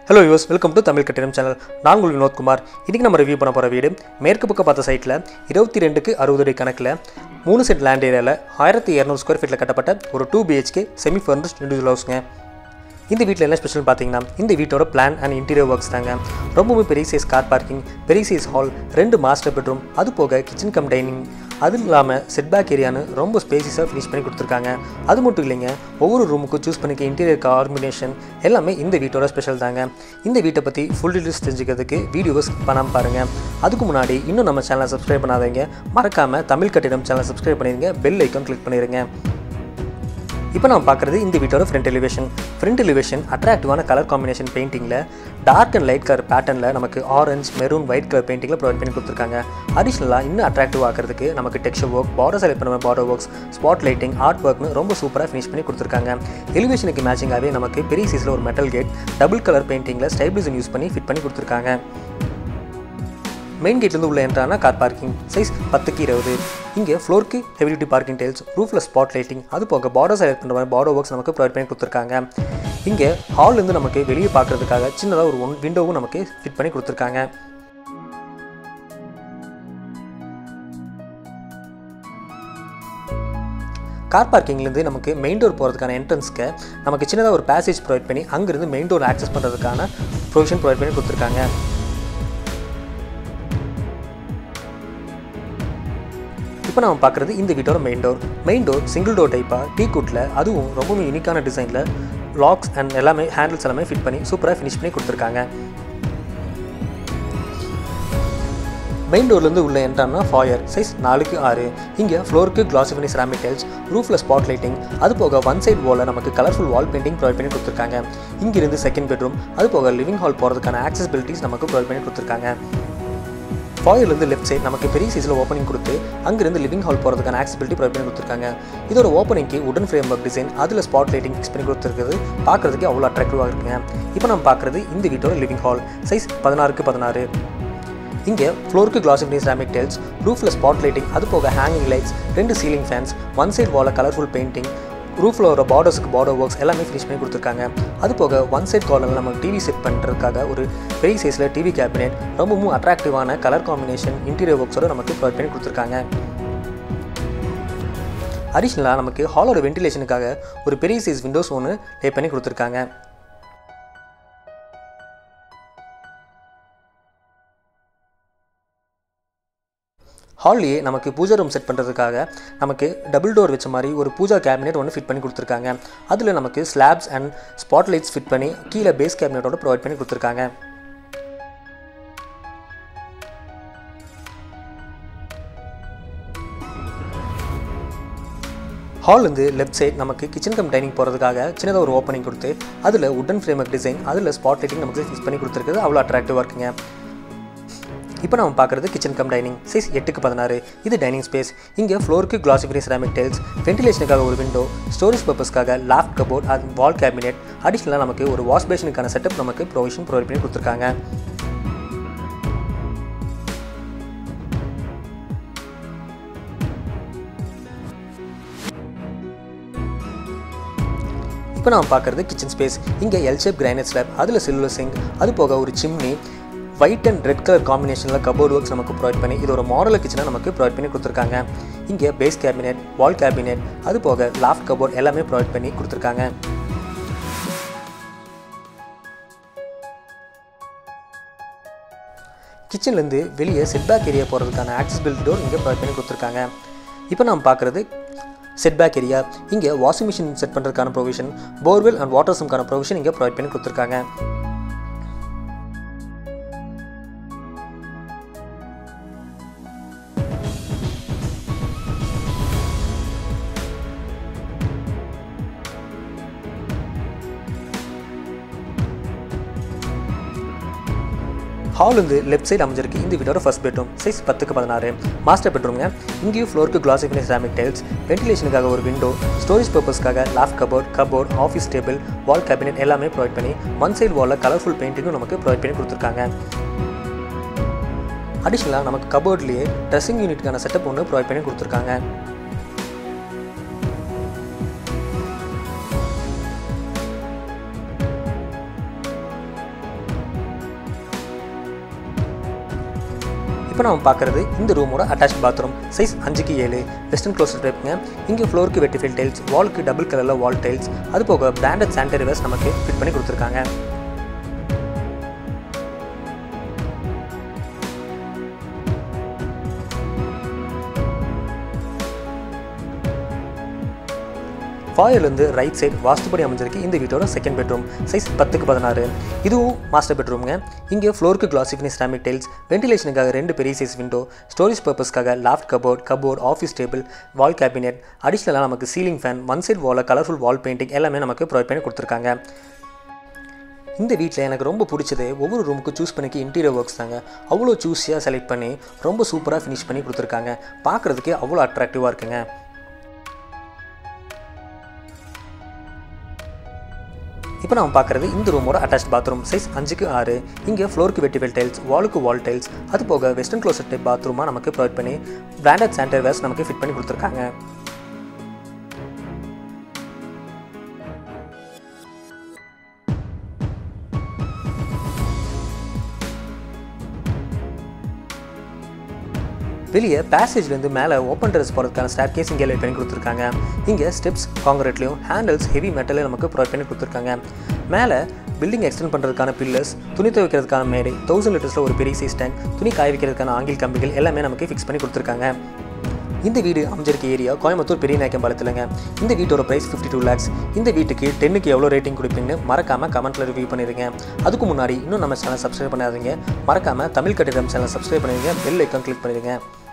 hello use welcome to Tamil கட்டிடம் channel நான் உங்கள் வினோத்குமார் இன்றைக்கி நம்ம ரிவ்யூ பண்ண போகிற வீடு மேற்கு பக்கம் பார்த்த சைட்டில் இருபத்தி ரெண்டுக்கு அறுபது அடி கணக்கில் மூணு செட் லேண்ட் ஏரியாவில் ஆயிரத்தி இரநூறு ஸ்கொயர் ஃபீட்டில் கட்டப்பட்ட ஒரு two BHK semi furnished individual ஹவுஸ்ங்க இந்த வீட்டில் என்ன ஸ்பெஷல் பார்த்தீங்கன்னா இந்த வீட்டோட பிளான் அண்ட் இன்டீரியர் ஒர்க்ஸ் தாங்க ரொம்பவே பெரிய சைஸ் கார் பார்க்கிங் பெரிய சைஸ் ஹால் ரெண்டு மாஸ்டர் பெட்ரூம் அது போக கிச்சன் கம் டைனிங் அது இல்லாமல் செட்பேக் ஏரியான்னு ரொம்ப ஸ்பேசிஸாக ஃபினிஷ் பண்ணி கொடுத்துருக்காங்க அது மட்டும் இல்லைங்க ஒவ்வொரு ரூமுக்கும் சூஸ் பண்ணிக்க இன்டீரியர் காம்பினேஷன் எல்லாமே இந்த வீட்டோட ஸ்பெஷல் தாங்க இந்த வீட்டை பற்றி ஃபுல் டீட்டெயில்ஸ் தெரிஞ்சுக்கிறதுக்கு வீடியோவை ஸ்கிப் பண்ணாமல் பாருங்கள் அதுக்கு முன்னாடி இன்னும் நம்ம சேனலை சப்ஸ்கிரைப் பண்ணாதீங்க மறக்காமல் தமிழ் கட்டிடம் சேனலை சப்ஸ்கிரைப் பண்ணிடுங்க பெல் ஐக்கான் கிளிக் பண்ணிடுங்க இப்போ நம்ம பார்க்குறது இந்த வீட்டோட ஃப்ரண்ட் எலிவேஷன் ஃப்ரண்ட் எலிவேஷன் அட்ராக்டிவான கலர் காம்பினேஷன் பெயிண்டிங்கில் டார்க் அண்ட் லைட் கலர் பேட்டர்னில் நமக்கு ஆரஞ்ச் மெரூன் ஒயிட் கலர் பெயிண்டிங்கில் ப்ரொவைட் பண்ணி கொடுத்துருக்காங்க அடிஷ்னலாக இன்னும் அட்ராக்டிவ் ஆக்கிறதுக்கு நமக்கு டெக்ஸ்டர் ஒர்க் பார்டர் செலக்ட் பண்ணுற border works spot lighting art ஒர்க்னு ரொம்ப சூப்பராக ஃபினிஷ் பண்ணி கொடுத்துருக்காங்க எலிவேஷனுக்கு மேட்சிங்காகவே நமக்கு பெரிய சைஸில் ஒரு மெட்டல் கேட் டபுள் கலர் பெயிண்டிங்கில் ஸ்டைபிளிசன் யூஸ் பண்ணி ஃபிட் பண்ணி கொடுத்துருக்காங்க மெயின் கேட்லேருந்து உள்ள என்ட்ரானா கார் பார்க்கிங் சைஸ் பத்துக்கு இருபது இங்கே ஃப்ளோருக்கு ஹெவி டியூட்டி பார்க்கிங் டைல்ஸ் ரூஃபில் ஸ்பாட் லைட்டிங் அது போக பார்டர் செலக்ட் பண்ணுற மாதிரி பார்டர் ஒர்க்ஸ் நமக்கு ப்ரொவைட் பண்ணி கொடுத்துருக்காங்க இங்கே ஹால்லேருந்து நமக்கு வெளியே பார்க்குறதுக்காக சின்னதாக ஒரு ஒன் விண்டோவும் நமக்கு ஃபிட் பண்ணி கொடுத்துருக்காங்க கார் பார்க்கிங்லேருந்து நமக்கு மெயின் டோர் போகிறதுக்கான என்ட்ரன்ஸ்க்கு நமக்கு சின்னதாக ஒரு பேசேஜ் ப்ரொவைட் பண்ணி அங்கேருந்து மெயின் டோர் ஆக்சஸ் பண்ணுறதுக்கான ப்ரொவிஷன் ப்ரொவைட் பண்ணி கொடுத்துருக்காங்க இப்போ நம்ம பார்க்குறது இந்த வீட்டோட main door main door single door டைப்பாக டீ குட்டில் அதுவும் ரொம்பவும் யூனிக்கான டிசைனில் லாக்ஸ் அண்ட் எல்லாமே ஹேண்டில்ஸ் எல்லாமே ஃபிட் பண்ணி சூப்பராக ஃபினிஷ் பண்ணி கொடுத்துருக்காங்க மெயின் டோர்லேருந்து உள்ள என்ட்ரானா ஃபாயர் சைஸ் நாலுக்கு ஆறு இங்கே ஃப்ளோருக்கு கிளாசிஃபினி செராமிக் டைல்ஸ் ரூஃபில் ஸ்பாட் லைட்டிங் அது போக ஒன் சைட் வாலில் நமக்கு கலர்ஃபுல் வால் பெயிண்டிங் ப்ரொவைட் பண்ணி கொடுத்துருக்காங்க இங்கிருந்து செகண்ட் பெட்ரூம் அது போக லிவிங் ஹால் போகிறதுக்கான ஆக்சசிபிலிட்டிஸ் நமக்கு ப்ரொவைட் பண்ணி கொடுத்துருக்காங்க ஃபாயிலிருந்து லெஃப்ட் சைட் நமக்கு பெரிய சைஸில் ஓப்பனிங் கொடுத்து அங்கிருந்து லிவிங் ஹால் போகிறதுக்கான ஆக்சிபிலிட்டி ப்ரொவைட் பண்ணி கொடுத்துருக்காங்க இதோட ஓப்பனிங்க்கு உடன் ஃப்ரேம் ஒர்க் டிசைன் அதில் ஸ்பாட் லைட்டிங் ஃபிக்ஸ் பண்ணி கொடுத்துருக்குது பார்க்குறதுக்கு அவ்வளோ அட்ராக்டிவாக இருக்குங்க இப்போ நம்ம பார்க்குறது இந்த வீட்டோட லிவிங் ஹால் சைஸ் பதினாறுக்கு பதினாறு இங்கே ஃப்ளோருக்கு கிளாசிஃபினி செராமிக் டைல்ஸ் ரூஃபில் ஸ்பாட் லைட்டிங் அது போக ஹேங்கிங் லைட்ஸ் ரெண்டு சீலிங் ஃபேன்ஸ் ஒன் சைட் வாலில் கலர்ஃபுல் பெயிண்டிங் ரூஃபில் வர பார்டர்ஸுக்கு பார்டர் ஒர்க்ஸ் எல்லாமே ஃபினிஷ் பண்ணி கொடுத்துருக்காங்க அது போக ஒன் சைட் கார்னரில் நம்ம டிவி செட் பண்ணுறதுக்காக ஒரு பெரிய சைஸில் டிவி கேபினெட் ரொம்பவும் அட்ராக்டிவான கலர் காம்பினேஷன் இன்டீரியர் ஒர்க்ஸோட நமக்கு ப்ரொவைட் பண்ணி கொடுத்துருக்காங்க அடிஷ்னலாக நமக்கு ஹாலோட வென்டிலேஷனுக்காக ஒரு பெரிய சைஸ் விண்டோஸ் ஒன்று லே பண்ணி கொடுத்துருக்காங்க ஹால்லேயே நமக்கு பூஜா ரூம் செட் பண்ணுறதுக்காக நமக்கு டபுள் டோர் வச்ச மாதிரி ஒரு பூஜா கேபினெட் ஒன்று ஃபிட் பண்ணி கொடுத்துருக்காங்க அதில் நமக்கு slabs and spot lights fit பண்ணி கீழே பேஸ் கேபினெட்டோட ப்ரொவைட் பண்ணி கொடுத்துருக்காங்க ஹால்லேருந்து லெஃப்ட் சைட் நமக்கு கிச்சன் கம் டைனிங் போகிறதுக்காக சின்னதாக ஒரு ஓப்பனிங் கொடுத்து அதில் உடன் ஃப்ரேம் டிசைன் அதில் ஸ்பாட் லைட்டிங் நமக்கு ஃபிக்ஸ் பண்ணி கொடுத்துருக்குது அவ்வளோ அட்ராக்டிவாக இருக்குங்க இப்போ நம்ம பார்க்குறது கிச்சன் கம் டைனிங் சைஸ் எட்டுக்கு பதினாறு இது டைனிங் ஸ்பேஸ் இங்கே ஃப்ளோருக்கு கிளாசிஃபினி செராமிக் டைல்ஸ் வென்டிலேஷனுக்காக ஒரு விண்டோ ஸ்டோரேஜ் பர்பஸ்க்காக லேப்ட் கபோர்ட் அது வால் கேபினெட் அடிஷ்னலாக நமக்கு ஒரு வாஷ் பேஷனுக்கான செட்டப் நமக்கு ப்ரொவிஷன் ப்ரொவைட் பண்ணி கொடுத்துருக்காங்க இப்போ நம்ம பார்க்குறது கிச்சன் ஸ்பேஸ் இங்கே எல் ஷேப் கிரைனட் ஸ்லாப் அதில் சில்வர் சிங்க் அது போக ஒரு chimney white and red colour காம்பினேஷனில் கபோர்ட் ஒர்க்ஸ் நமக்கு ப்ரொவைட் பண்ணி இது ஒரு மாடல் கிச்சனை நமக்கு ப்ரொவைட் பண்ணி கொடுத்துருக்காங்க இங்கே பேஸ் கேபினெட் வால் கேபினெட் அது போக லாஃப்ட் கபோர்ட் எல்லாமே ப்ரொவைட் பண்ணி கொடுத்துருக்காங்க கிச்சன்லேருந்து வெளியே செட்பேக் ஏரியா போகிறதுக்கான ஆக்சசிபிலிட்டி டோர் இங்கே ப்ரொவைட் பண்ணி கொடுத்துருக்காங்க இப்போ நம்ம பார்க்குறது செட்பேக் ஏரியா இங்கே வாஷிங் மிஷின் செட் பண்ணுறதுக்கான ப்ரொவிஷன் போர்வெல் அண்ட் வாட்டர் சம்க்கான ப்ரொவிஷன் இங்கே ப்ரொவைட் பண்ணி கொடுத்துருக்காங்க ஹால்லேருந்து லெஃப்ட் சைடு அமைஞ்சிருக்கு இந்த வீட்டோட ஃபர்ஸ்ட் பெட்ரூம் சைஸ் பத்துக்கு பதினாறு மாஸ்டர் பெட்ரூம்ங்க இங்கேயும் ஃப்ளோருக்கு கிளாசி ஃபினிஷ் செராமிக் டைல்ஸ் வென்டிலேஷனுக்காக ஒரு விண்டோ ஸ்டோரேஜ் பர்பஸ்க்காக loft cupboard cupboard office table wall cabinet எல்லாமே ப்ரொவைட் பண்ணி ஒன் சைடு வாலில் கலர்ஃபுல் பெயிண்டிங்கும் நமக்கு ப்ரொவைட் பண்ணி கொடுத்துருக்காங்க அடிஷ்னலாக நமக்கு கபோர்ட்லேயே ட்ரெஸ்ஸிங் யூனிட்டுக்கான செட்டப் ஒன்று ப்ரொவைட் பண்ணி கொடுத்துருக்காங்க இப்போ நம்ம பார்க்குறது இந்த ரூமோட அட்டாச் பாத்ரூம் சைஸ் அஞ்சுக்கு ஏழு வெஸ்டர்ன் க்ளோஸ் டைப்புங்க இங்கே ஃப்ளோருக்கு வெட்டிஃபில் டைல்ஸ் வாலுக்கு டபுள் கலரில் வால் டைல்ஸ் அது போக பிராண்டட் சானிடரிவர்ஸ் நமக்கு ஃபிட் பண்ணி கொடுத்துருக்காங்க ஃபாயிலிருந்து ரைட் சைடு வாஸ்துபடி அமைஞ்சிருக்கு இந்த வீட்டோட செகண்ட் பெட்ரூம் சைஸ் பத்துக்கு பதினாறு இதுவும் மாஸ்டர் பெட்ரூம்ங்க இங்கே ஃப்ளோருக்கு கிளாசி ஃபினிஷ் ceramic டைல்ஸ் வென்டிலேஷனுக்காக ரெண்டு பெரிய சைஸ் விண்டோ ஸ்டோரேஜ் பர்பஸ்க்காக loft cupboard cupboard office table wall cabinet அடிஷ்னலாக நமக்கு சீலிங் ஃபேன் ஒன் சைட் வாலில் கலர்ஃபுல் வால் பெயிண்டிங் எல்லாமே நமக்கு ப்ரொவைட் பண்ணி கொடுத்துருக்காங்க இந்த வீட்டில் எனக்கு ரொம்ப பிடிச்சது ஒவ்வொரு ரூமுக்கு சூஸ் பண்ணிக்க இன்டீரியர் ஒர்க்ஸ் தாங்க அவ்வளோ சூஸியாக செலக்ட் பண்ணி ரொம்ப சூப்பராக ஃபினிஷ் பண்ணி கொடுத்துருக்காங்க பார்க்குறதுக்கே அவ்வளோ அட்ராக்டிவாக இருக்குங்க இப்போ நம்ம பார்க்குறது இந்த ரூமோட அட்டாச் பாத்ரூம் சைஸ் அஞ்சுக்கு ஆறு இங்கே ஃப்ளோருக்கு வெட்டிவெல் டைல்ஸ் வாலுக்கு வால் டைல்ஸ் அது போக வெஸ்டர்ன் க்ளோசட் டைப் பாத்ரூமாக நமக்கு ப்ரொவைட் பண்ணி பிராண்டட் சானிடரிவேர்ஸ் நமக்கு ஃபிட் பண்ணி கொடுத்துருக்காங்க வெளியே பேசேஜ்லேருந்து மேலே ஓப்பன் டெரஸ் போகிறதுக்கான ஸ்டார் கேஸ் இங்கே லைட் பண்ணி கொடுத்துருக்காங்க இங்கே ஸ்டெப்ஸ் காங்கிரீட்லையும் ஹேண்டில்ஸ் ஹெவி மெட்டலே நமக்கு ப்ரொவைட் பண்ணி கொடுத்துருக்காங்க மேலே பில்டிங் எக்ஸ்டெண்ட் பண்ணுறதுக்கான பில்லர்ஸ் துணி துவைக்கிறதுக்கான மேடை தௌசண்ட் லிட்டர்ஸில் ஒரு பெரிய சைஸ் டேங்க் துணி காய வைக்கிறதுக்கான ஆங்கில் கம்பிகள் எல்லாமே நமக்கு ஃபிக்ஸ் பண்ணி கொடுத்துருக்காங்க இந்த வீடு அமைஞ்சிருக்க ஏரியா கோயம்புத்தூர் பெரிய நாயக்கம்பாளத்துலங்க இந்த வீட்டோட ப்ரைஸ் ஃபிஃப்டி டூ லேக்ஸ் இந்த வீட்டுக்கு டென்னுக்கு எவ்வளோ ரேட்டிங் கொடுப்பீங்கன்னு மறக்காமல் கமெண்ட்டில் ரிவ்யூ பண்ணிடுங்க அதுக்கு முன்னாடி இன்னும் நம்ம சேனல் சப்ஸ்கிரைப் பண்ணாதீங்க மறக்காமல் தமிழ் கட்டிடம் சேனல் சப்ஸ்கிரைப் பண்ணிடுங்க பெல் ஐக்கான் கிளிக் பண்ணிடுங்க